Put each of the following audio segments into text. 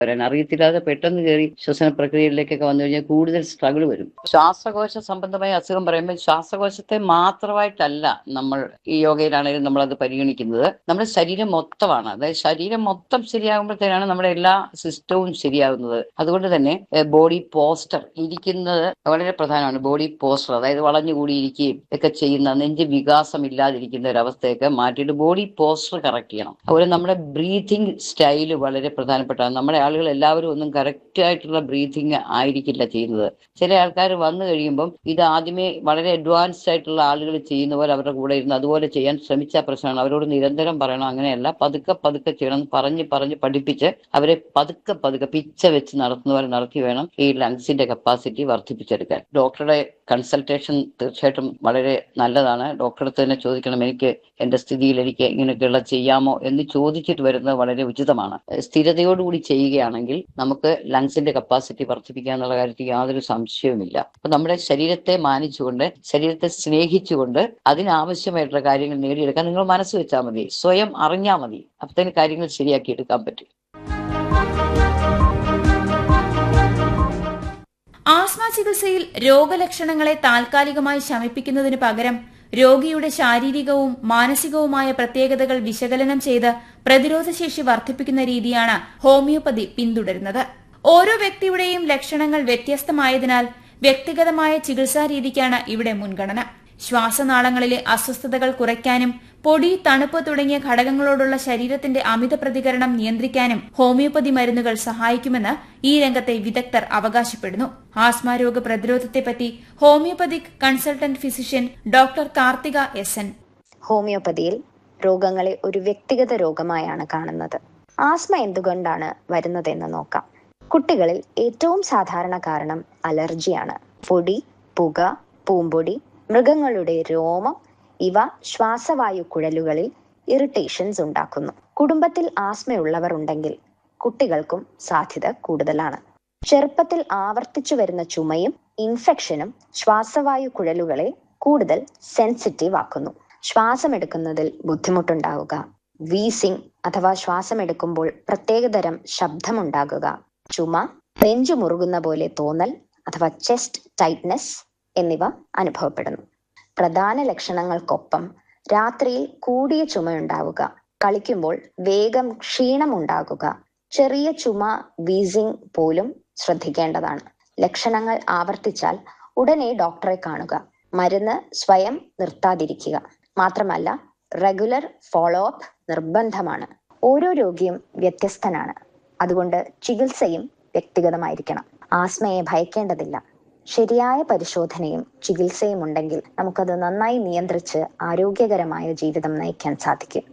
വരാൻ അറിയത്തില്ലാതെ പെട്ടെന്ന് കയറി ശ്വസന പ്രക്രിയയിലേക്കൊക്കെ വന്നു കഴിഞ്ഞാൽ കൂടുതൽ സ്ട്രഗിൾ വരും ശ്വാസകോശ സംബന്ധമായ അസുഖം പറയുമ്പോൾ ശ്വാസകോശത്തെ മാത്രമായിട്ടല്ല നമ്മൾ ഈ യോഗയിലാണെങ്കിലും നമ്മൾ അത് പരിഗണിക്കുന്നത് നമ്മുടെ ശരീരം മൊത്തമാണ് അതായത് ശരീരം മൊത്തം ശരിയാകുമ്പോഴത്തേനാണ് നമ്മുടെ എല്ലാ സിസ്റ്റവും ശരിയാകുന്നത് അതുകൊണ്ട് തന്നെ ബോഡി പോസ്റ്റർ ഇരിക്കുന്നത് വളരെ പ്രധാനമാണ് ബോഡി പോസ്റ്റർ അതായത് വളഞ്ഞുകൂടി ഇരിക്കുകയും ഒക്കെ ചെയ്യുന്ന നെഞ്ച് വികാസം ഇല്ലാതിരിക്കുന്ന ഒരു അവസ്ഥയൊക്കെ മാറ്റിയിട്ട് ബോഡി പോസ്റ്റർ കറക്റ്റ് ചെയ്യണം അതുപോലെ നമ്മുടെ ബ്രീതിങ് സ്റ്റൈല് വളരെ പ്രധാനപ്പെട്ടാണ് നമ്മുടെ ആളുകൾ എല്ലാവരും ഒന്നും കറക്റ്റ് ആയിട്ടുള്ള ബ്രീതിങ് ആയിരിക്കില്ല ചെയ്യുന്നത് ചില ആൾക്കാർ വന്നു കഴിയുമ്പം ഇത് ആദ്യമേ വളരെ അഡ്വാൻസ്ഡ് ആയിട്ടുള്ള ആളുകൾ ചെയ്യുന്ന പോലെ അവരുടെ കൂടെ ഇരുന്ന് അതുപോലെ ചെയ്യാൻ ശ്രമിച്ച പ്രശ്നമാണ് അവരോട് നിരന്തരം പറയണം അങ്ങനെയല്ല പതുക്കെ പതുക്കെ ചെയ്യണം എന്ന് പറഞ്ഞ് പറഞ്ഞ് പഠിപ്പിച്ച് അവരെ പതുക്കെ പതുക്കെ പിച്ച വെച്ച് നടത്തുന്ന പോലെ നടത്തി വേണം ഈ ലങ്സിന്റെ കപ്പാസിറ്റി വർദ്ധിപ്പിച്ചെടുക്കാൻ ഡോക്ടറുടെ കൺസൾട്ടേഷൻ തീർച്ചയായിട്ടും വളരെ നല്ലതാണ് ഡോക്ടറെ തന്നെ ചോദിക്കണം എനിക്ക് എന്റെ സ്ഥിതിയിൽ എനിക്ക് ഇങ്ങനെയൊക്കെയുള്ള ചെയ്യാമോ എന്ന് ചോദിച്ചിട്ട് വരുന്നത് വളരെ ഉചിതമാണ് സ്ഥിരതയോടുകൂടി ചെയ്യുകയാണെങ്കിൽ നമുക്ക് ലങ്സിന്റെ കപ്പാസിറ്റി വർദ്ധിപ്പിക്കുക എന്നുള്ള കാര്യത്തിൽ യാതൊരു സംശയവുമില്ല അപ്പൊ നമ്മുടെ ശരീരത്തെ മാനിച്ചുകൊണ്ട് ശരീരത്തെ സ്നേഹിച്ചുകൊണ്ട് അതിനാവശ്യമായിട്ടുള്ള കാര്യങ്ങൾ നേടിയെടുക്കാൻ നിങ്ങൾ മനസ്സ് വെച്ചാൽ മതി സ്വയം അറിഞ്ഞാൽ മതി അപ്പത്തേന് കാര്യങ്ങൾ ശരിയാക്കി എടുക്കാൻ പറ്റും ആസ്മ ചികിത്സയിൽ രോഗലക്ഷണങ്ങളെ താൽക്കാലികമായി ശമിപ്പിക്കുന്നതിന് പകരം രോഗിയുടെ ശാരീരികവും മാനസികവുമായ പ്രത്യേകതകൾ വിശകലനം ചെയ്ത് പ്രതിരോധശേഷി വർദ്ധിപ്പിക്കുന്ന രീതിയാണ് ഹോമിയോപ്പതി പിന്തുടരുന്നത് ഓരോ വ്യക്തിയുടെയും ലക്ഷണങ്ങൾ വ്യത്യസ്തമായതിനാൽ വ്യക്തിഗതമായ ചികിത്സാ രീതിക്കാണ് ഇവിടെ മുൻഗണന ശ്വാസനാളങ്ങളിലെ അസ്വസ്ഥതകൾ കുറയ്ക്കാനും പൊടി തണുപ്പ് തുടങ്ങിയ ഘടകങ്ങളോടുള്ള ശരീരത്തിന്റെ അമിത പ്രതികരണം നിയന്ത്രിക്കാനും ഹോമിയോപ്പതി മരുന്നുകൾ സഹായിക്കുമെന്ന് ഈ രംഗത്തെ വിദഗ്ധർ അവകാശപ്പെടുന്നു ആസ്മ രോഗ പ്രതിരോധത്തെപ്പറ്റി homeopathic consultant physician doctor Karthika S N ഹോമിയോപ്പതിയിൽ രോഗങ്ങളെ ഒരു വ്യക്തിഗത രോഗമായാണ് കാണുന്നത് ആസ്മ എന്തുകൊണ്ടാണ് വരുന്നതെന്ന് നോക്കാം കുട്ടികളിൽ ഏറ്റവും സാധാരണ കാരണം അലർജിയാണ് പൊടി പുക പൂമ്പൊടി മൃഗങ്ങളുടെ രോമം ഇവ ശ്വാസവായു കുഴലുകളിൽ ഇറിറ്റേഷൻസ് ഉണ്ടാക്കുന്നു കുടുംബത്തിൽ ആസ്മയുള്ളവർ ഉണ്ടെങ്കിൽ കുട്ടികൾക്കും സാധ്യത കൂടുതലാണ് ചെറുപ്പത്തിൽ ആവർത്തിച്ചു വരുന്ന ചുമയും ഇൻഫെക്ഷനും ശ്വാസവായു കുഴലുകളെ കൂടുതൽ സെൻസിറ്റീവ് ആക്കുന്നു ശ്വാസമെടുക്കുന്നതിൽ ബുദ്ധിമുട്ടുണ്ടാവുക വീസിംഗ് അഥവാ ശ്വാസമെടുക്കുമ്പോൾ പ്രത്യേകതരം ശബ്ദമുണ്ടാകുക ചുമ നെഞ്ചു മുറുകുന്ന പോലെ തോന്നൽ അഥവാ ചെസ്റ്റ് ടൈറ്റ്നെസ് എന്നിവ അനുഭവപ്പെടുന്നു പ്രധാന ലക്ഷണങ്ങൾക്കൊപ്പം രാത്രിയിൽ കൂടിയ ചുമയുണ്ടാവുക കളിക്കുമ്പോൾ വേഗം ക്ഷീണമുണ്ടാകുക ചെറിയ ചുമ വീസിംഗ് പോലും ശ്രദ്ധിക്കേണ്ടതാണ് ലക്ഷണങ്ങൾ ആവർത്തിച്ചാൽ ഉടനെ ഡോക്ടറെ കാണുക മരുന്ന് സ്വയം നിർത്താതിരിക്കുക മാത്രമല്ല റെഗുലർ ഫോളോ അപ്പ് നിർബന്ധമാണ് ഓരോ രോഗിയും വ്യത്യസ്തനാണ് അതുകൊണ്ട് ചികിത്സയും വ്യക്തിഗതമായിരിക്കണം ആസ്മയെ ഭയക്കേണ്ടതില്ല ശരിയായ പരിശോധനയും ചികിത്സയും ഉണ്ടെങ്കിൽ നമുക്കത് നന്നായി നിയന്ത്രിച്ച് ആരോഗ്യകരമായ ജീവിതം നയിക്കാൻ സാധിക്കും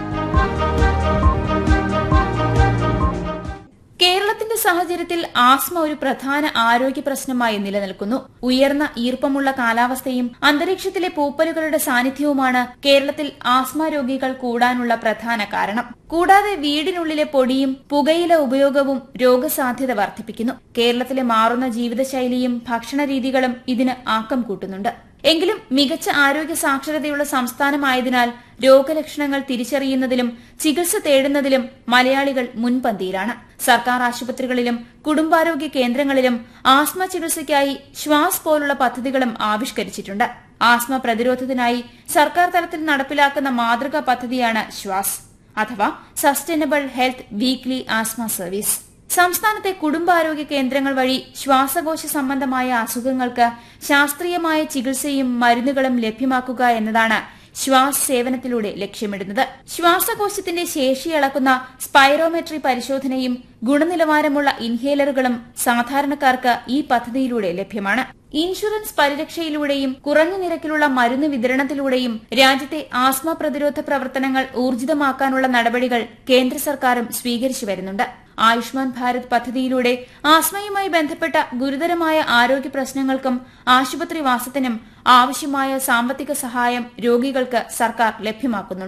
കേരളത്തിന്റെ സാഹചര്യത്തിൽ ആസ്മ ഒരു പ്രധാന ആരോഗ്യ പ്രശ്നമായി നിലനിൽക്കുന്നു ഉയർന്ന ഈർപ്പമുള്ള കാലാവസ്ഥയും അന്തരീക്ഷത്തിലെ പൂപ്പലുകളുടെ സാന്നിധ്യവുമാണ് കേരളത്തിൽ ആസ്മ രോഗികൾ കൂടാനുള്ള പ്രധാന കാരണം കൂടാതെ വീടിനുള്ളിലെ പൊടിയും പുകയില ഉപയോഗവും രോഗസാധ്യത വർദ്ധിപ്പിക്കുന്നു കേരളത്തിലെ മാറുന്ന ജീവിതശൈലിയും ഭക്ഷണരീതികളും ഇതിന് ആക്കം കൂട്ടുന്നുണ്ട് എങ്കിലും മികച്ച ആരോഗ്യ സാക്ഷരതയുള്ള സംസ്ഥാനമായതിനാൽ രോഗലക്ഷണങ്ങൾ തിരിച്ചറിയുന്നതിലും ചികിത്സ തേടുന്നതിലും മലയാളികൾ മുൻപന്തിയിലാണ് സർക്കാർ ആശുപത്രികളിലും കുടുംബാരോഗ്യ കേന്ദ്രങ്ങളിലും ആസ്മ ചികിത്സയ്ക്കായി ശ്വാസ് പോലുള്ള പദ്ധതികളും ആവിഷ്കരിച്ചിട്ടുണ്ട് ആസ്മ പ്രതിരോധത്തിനായി സർക്കാർ തലത്തിൽ നടപ്പിലാക്കുന്ന മാതൃകാ പദ്ധതിയാണ് ശ്വാസ് അഥവാ sustainable health weekly asthma service സംസ്ഥാനത്തെ കുടുംബാരോഗ്യ കേന്ദ്രങ്ങൾ വഴി ശ്വാസകോശ സംബന്ധമായ അസുഖങ്ങൾക്ക് ശാസ്ത്രീയമായ ചികിത്സയും മരുന്നുകളും ലഭ്യമാക്കുക എന്നതാണ് ശ്വാസ് സേവനത്തിലൂടെ ലക്ഷ്യമിടുന്നത് ശ്വാസകോശത്തിന്റെ ശേഷി അളക്കുന്ന സ്പൈറോമെട്രി പരിശോധനയും ഗുണനിലവാരമുള്ള ഇൻഹേലറുകളും സാധാരണക്കാർക്ക് ഈ പദ്ധതിയിലൂടെ ലഭ്യമാണ് ഇൻഷുറൻസ് പരിരക്ഷയിലൂടെയും കുറഞ്ഞ നിരക്കിലുള്ള മരുന്ന് വിതരണത്തിലൂടെയും രാജ്യത്തെ ആസ്മ പ്രതിരോധ പ്രവർത്തനങ്ങൾ ഊർജിതമാക്കാനുള്ള നടപടികൾ കേന്ദ്ര സർക്കാരും സ്വീകരിച്ചു വരുന്നുണ്ട് ആയുഷ്മാൻ ഭാരത് പദ്ധതിയിലൂടെ ആസ്മയുമായി ബന്ധപ്പെട്ട ഗുരുതരമായ ആരോഗ്യ പ്രശ്നങ്ങൾക്കും ആശുപത്രി വാസത്തിനും ആവശ്യമായ സാമ്പത്തിക സഹായം രോഗികൾക്ക് സർക്കാർ ലഭ്യമാക്കുന്നുണ്ട്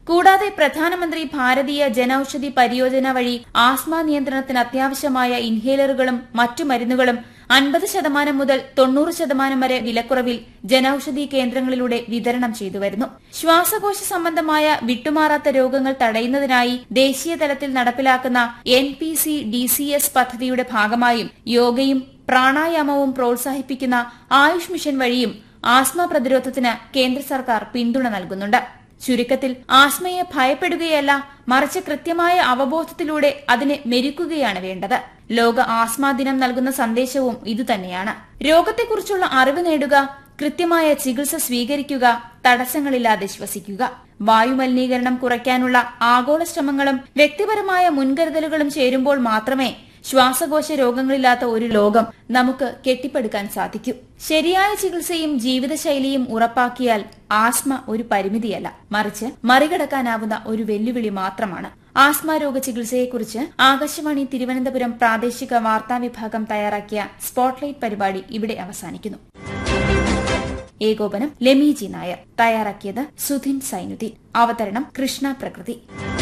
കൂടാതെ പ്രധാനമന്ത്രി ഭാരതീയ ജനൌഷധി പരിയോജന വഴി ആസ്മ നിയന്ത്രണത്തിന് അത്യാവശ്യമായ ഇൻഹേലറുകളും മറ്റു മരുന്നുകളും അൻപത് ശതമാനം മുതൽ തൊണ്ണൂറ് ശതമാനം വരെ വിലക്കുറവിൽ ജനൌഷധി കേന്ദ്രങ്ങളിലൂടെ വിതരണം ചെയ്തു വരുന്നു ശ്വാസകോശ സംബന്ധമായ വിട്ടുമാറാത്ത രോഗങ്ങൾ തടയുന്നതിനായി ദേശീയ തലത്തിൽ നടപ്പിലാക്കുന്ന N P C D C S പദ്ധതിയുടെ ഭാഗമായും യോഗയും പ്രാണായാമവും പ്രോത്സാഹിപ്പിക്കുന്ന ആയുഷ് മിഷൻ വഴിയും ആസ്മ പ്രതിരോധത്തിന് കേന്ദ്ര സർക്കാർ പിന്തുണ നൽകുന്നുണ്ട് ചുരുക്കത്തിൽ ആസ്മയെ ഭയപ്പെടുകയല്ല മറിച്ച് കൃത്യമായ അവബോധത്തിലൂടെ അതിനെ മെരുക്കുകയാണ് വേണ്ടത് ലോക ആസ്മ ദിനം നൽകുന്ന സന്ദേശവും ഇതുതന്നെയാണ് രോഗത്തെക്കുറിച്ചുള്ള അറിവ് നേടുക കൃത്യമായ ചികിത്സ സ്വീകരിക്കുക തടസ്സങ്ങളില്ലാതെ ശ്വസിക്കുക വായുമലിനീകരണം കുറയ്ക്കാനുള്ള ആഗോള ശ്രമങ്ങളും വ്യക്തിപരമായ മുൻകരുതലുകളും ചേരുമ്പോൾ മാത്രമേ ശ്വാസകോശ രോഗങ്ങളില്ലാത്ത ഒരു ലോകം നമുക്ക് കെട്ടിപ്പടുക്കാൻ സാധിക്കൂ ശരിയായ ചികിത്സയും ജീവിതശൈലിയും ഉറപ്പാക്കിയാൽ ആസ്മ ഒരു പരിമിതിയല്ല മറിച്ച് മറികടക്കാനാവുന്ന ഒരു വെല്ലുവിളി മാത്രമാണ് ആസ്മ രോഗ ചികിത്സയെക്കുറിച്ച് ആകാശവാണി തിരുവനന്തപുരം പ്രാദേശിക വാർത്താ വിഭാഗം തയ്യാറാക്കിയ സ്പോട്ട്ലൈറ്റ് പരിപാടി ഇവിടെ അവസാനിക്കുന്നു ഏകോപനം ലെമി ജി നായർ തയ്യാറാക്കിയത് സുധിൻ സൈനുദ്ദീൻ അവതരണം കൃഷ്ണ പ്രകൃതി